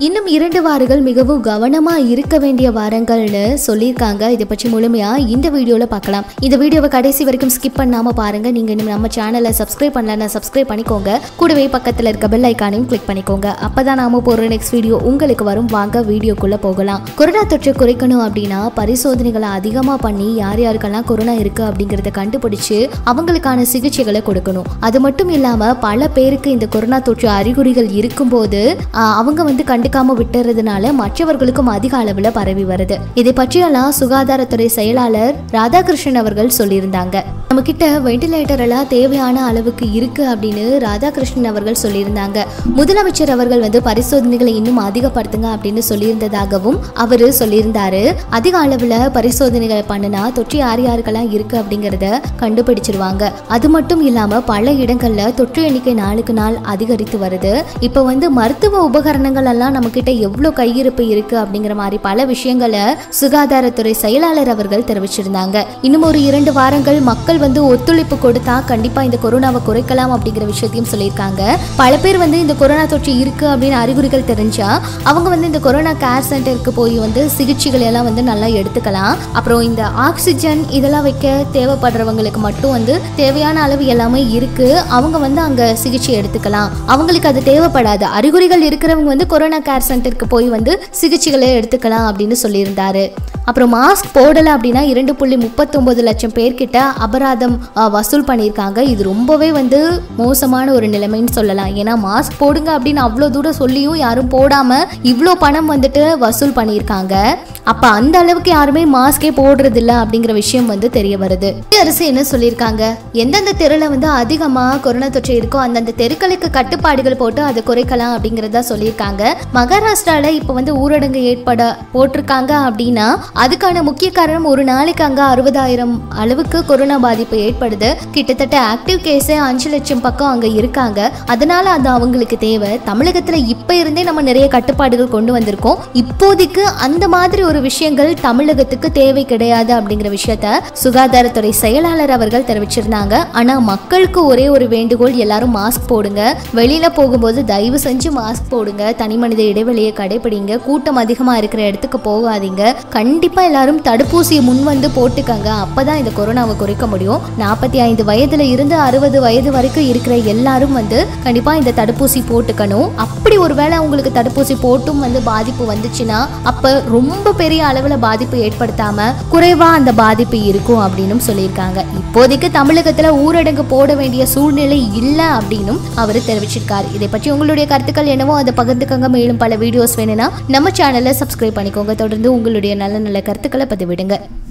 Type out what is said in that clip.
இன்னும் இரண்டு வாரங்கள் மிகவும் கவனமா இருக்க வேண்டிய வாரங்கள்னு சொல்லியிருக்காங்க இதை பற்றி முழுமையா இந்த வீடியோல பார்க்கலாம் இந்த வீடியோவை கடைசி வரைக்கும் ஸ்கிப் பண்ணாம பாருங்க நீங்க இன்னும் நம்ம சேனலை சப்ஸ்கிரைப் பண்ணலன்னா சப்ஸ்கிரைப் பண்ணிக்கோங்க கூடவே பக்கத்துல இருக்க பெல் ஐக்கானையும் கிளிக் பண்ணிக்கோங்க அப்பதான் நாம போற நெக்ஸ்ட் வீடியோ உங்களுக்கு வரும் வாங்க வீடியோக்குள்ள போகலாம் கொரோனா தொற்றை குறைக்கணும் அப்படின்னா பரிசோதனைகளை அதிகமா பண்ணி யார் யாருக்கெல்லாம் கொரோனா இருக்கு அப்படிங்கறத கண்டுபிடிச்சு அவங்களுக்கான சிகிச்சைகளை கொடுக்கணும் அது மட்டும் இல்லாம பல பேருக்கு இந்த கொரோனா தொற்று அறிகுறிகள் இருக்கும்போது ஆஹ், அவங்க வந்து கண்டுக்காம விட்டுறதுனால மற்றவர்களுக்கும் அதிக அளவுல பரவி வருது இதை பற்றியெல்லாம் சுகாதாரத்துறை செயலாளர் ராதாகிருஷ்ணன் அவர்கள் சொல்லியிருந்தாங்க நம்ம கிட்ட வெண்டிலேட்டர் எல்லாம் தேவையான அளவுக்கு இருக்கு அப்படின்னு ராதாகிருஷ்ணன் அவர்கள் சொல்லியிருந்தாங்க முதலமைச்சர் அவர்கள் வந்து பரிசோதனைகளை இன்னும் அதிகப்படுத்துங்க அப்படின்னு சொல்லியிருந்ததாகவும் அவரு சொல்லியிருந்தாரு அதிக அளவுல பரிசோதனைகளை பண்ணுனா தொற்று யார் யாருக்கெல்லாம் இருக்கு அப்படிங்கறத கண்டுபிடிச்சிருவாங்க அது மட்டும் இல்லாம பல இடங்கள்ல தொற்று எண்ணிக்கை நாளுக்கு நாள் அதிகரித்து வருது இப்போ வந்து மருத்துவ உபகரணங்கள் எல்லாம் நம்ம கிட்ட எவ்வளவு கையிருப்பு இருக்கு அப்படிங்கிற மாதிரி பல விஷயங்களை சுகாதாரத்துறை செயலாளர் அவர்கள் தெரிவிச்சிருந்தாங்க இன்னும் ஒரு இரண்டு வாரங்கள் மக்கள் வந்து ஒத்துழைப்பு கொடுத்தா கண்டிப்பா இந்த கொரோனாவை குறைக்கலாம் அப்படிங்கிற விஷயத்தையும் சொல்லியிருக்காங்க பல பேர் வந்து இந்த கொரோனா தொற்று இருக்கு அப்படின்னு அறிகுறிகள் தெரிஞ்சா அவங்க வந்து இந்த கொரோனா கேர் சென்டருக்கு போய் வந்து சிகிச்சைகள் எல்லாம் வந்து நல்லா எடுத்துக்கலாம் அப்புறம் இந்த ஆக்சிஜன் இதெல்லாம் வைக்க தேவைப்படுறவங்களுக்கு மட்டும் வந்து தேவையான அளவு எல்லாமே இருக்கு அவங்க வந்து அங்க சிகிச்சை எடுத்துக்கலாம் அவங்களுக்கு அது தேவைப்படாது அறிகுறிகள் இருக்கிறவங்க வந்து கொரோனா கேர் சென்டருக்கு போய் வந்து சிகிச்சைகளை எடுத்துக்கலாம் அப்படின்னு சொல்லியிருந்தாரு அப்புறம் மாஸ்க் போடலை அப்படின்னா இரண்டு புள்ளி முப்பத்தொன்பது லட்சம் பேர்கிட்ட அபராதம் ஆ, வசூல் பண்ணியிருக்காங்க இது ரொம்பவே வந்து மோசமான ஒரு நிலைமைன்னு சொல்லலாம் ஏன்னா மாஸ்க் போடுங்க அப்படின்னு அவ்வளோ தூரம் சொல்லியும் யாரும் போடாம இவ்வளோ பணம் வந்துட்டு வசூல் பண்ணியிருக்காங்க அப்ப அந்த அளவுக்கு யாருமே மாஸ்கே போடுறது இல்ல அப்படிங்கிற விஷயம் வந்து தெரிய வருது மத்திய அரசு என்ன சொல்லியிருக்காங்க எந்தெந்த தெருல வந்து அதிகமா கொரோனா தொற்று இருக்கோ அந்தந்த தெருக்களுக்கு கட்டுப்பாடுகள் போட்டு அதை குறைக்கலாம் அப்படிங்கறத சொல்லியிருக்காங்க மகாராஷ்டிரால இப்ப வந்து ஊரடங்கு ஏற்பட போட்டிருக்காங்க அப்படின்னா அதுக்கான முக்கிய காரணம் ஒரு நாளைக்கு அங்க அறுபதாயிரம் அளவுக்கு கொரோனா பாதிப்பு ஏற்படுது கிட்டத்தட்ட ஆக்டிவ் கேஸே அஞ்சு லட்சம் பக்கம் அங்க இருக்காங்க அதனால அது அவங்களுக்கு தேவை தமிழகத்துல இப்ப இருந்தே நம்ம நிறைய கட்டுப்பாடுகள் கொண்டு வந்திருக்கோம் இப்போதைக்கு அந்த மாதிரி ஒரு விஷயங்கள் தமிழகத்துக்கு தேவை கிடையாது அப்படிங்கிற விஷயத்த சுகாதாரத்துறை செயலாளர் அவர்கள் தெரிவிச்சிருந்தாங்க ஆனா மக்களுக்கு ஒரே ஒரு வேண்டுகோள் எல்லாரும் மாஸ்க் போடுங்க வெளியில போகும்போது தயவு செஞ்சு மாஸ்க் போடுங்க தனி மனித இடைவெளியை கடைபிடிங்க கூட்டம் அதிகமா இருக்கிற இடத்துக்கு போகாதீங்க கண்டிப்பா எல்லாரும் தடுப்பூசியை முன் வந்து போட்டுக்கங்க அப்பதான் இந்த கொரோனாவை குறைக்க முடியும் நாற்பத்தி ஐந்து வயதுல இருந்து அறுபது வயது வரைக்கும் இருக்கிற எல்லாரும் வந்து கண்டிப்பா இந்த தடுப்பூசி போட்டுக்கணும் அப்படி ஒருவேளை உங்களுக்கு தடுப்பூசி போட்டும் வந்து பாதிப்பு வந்துச்சுன்னா அப்ப ரொம்ப பெரிய அளவுல பாதிப்பு ஏற்படுத்தாம குறைவா அந்த பாதிப்பு இருக்கும் அப்படின்னு சொல்லியிருக்காங்க இப்போதைக்கு தமிழகத்துல ஊரடங்கு போட வேண்டிய சூழ்நிலை இல்லை அப்படின்னும் அவர் தெரிவிச்சிருக்காரு இதை பற்றி உங்களுடைய கருத்துக்கள் என்னவோ அதை பகிர்ந்துக்கங்க மேலும் பல வீடியோஸ் வேணும்னா நம்ம சேனலை சப்ஸ்கிரைப் பண்ணிக்கோங்க தொடர்ந்து உங்களுடைய நல்ல நல்ல கருத்துக்களை பதிவிடுங்க